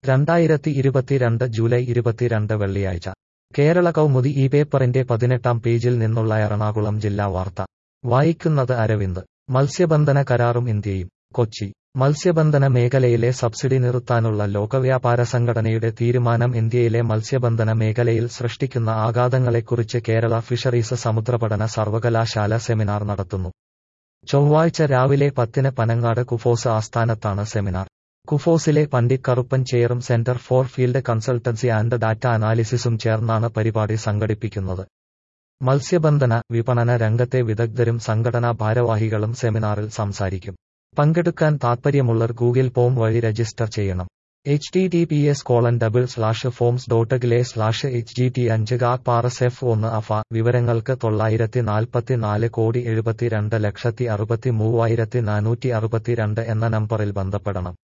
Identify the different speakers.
Speaker 1: രണ്ടായിരത്തി ഇരുപത്തിരണ്ട് ജൂലൈ ഇരുപത്തിരണ്ട് വെള്ളിയാഴ്ച കേരള കൗമുദി ഈ പേപ്പറിന്റെ പതിനെട്ടാം പേജിൽ നിന്നുള്ള എറണാകുളം ജില്ലാ വാർത്ത വായിക്കുന്നത് അരവിന്ദ് മത്സ്യബന്ധന കരാറും ഇന്ത്യയും കൊച്ചി മത്സ്യബന്ധന മേഖലയിലെ സബ്സിഡി നിർത്താനുള്ള ലോകവ്യാപാര സംഘടനയുടെ തീരുമാനം ഇന്ത്യയിലെ മത്സ്യബന്ധന മേഖലയിൽ സൃഷ്ടിക്കുന്ന ആഘാതങ്ങളെക്കുറിച്ച് കേരള ഫിഷറീസ് സമുദ്രപഠന സർവകലാശാല സെമിനാർ നടത്തുന്നു ചൊവ്വാഴ്ച രാവിലെ പത്തിന് പനങ്ങാട് കുഫോസ് ആസ്ഥാനത്താണ് സെമിനാർ കുഫോസിലെ പണ്ഡിറ്റ് കറുപ്പൻ ചെയറും centre for field consultancy and data അനാലിസിസും ചേർന്നാണ് പരിപാടി സംഘടിപ്പിക്കുന്നത് മത്സ്യബന്ധന വിപണന രംഗത്തെ വിദഗ്ധരും സംഘടനാ ഭാരവാഹികളും സെമിനാറിൽ സംസാരിക്കും പങ്കെടുക്കാൻ താൽപ്പര്യമുള്ളവർ ഗൂഗിൾ ഫോം വഴി രജിസ്റ്റർ ചെയ്യണം H T T P S colon double slash forms dot gle slash H G T അഞ്ച് ഗാക് പാറസ് എഫ് ഒന്ന് അഫ വിവരങ്ങൾക്ക് തൊള്ളായിരത്തി നാൽപ്പത്തി നാല് കോടി എഴുപത്തിരണ്ട് ലക്ഷത്തി അറുപത്തി മൂവായിരത്തി നാനൂറ്റി അറുപത്തിരണ്ട് എന്ന നമ്പറിൽ ബന്ധപ്പെടണം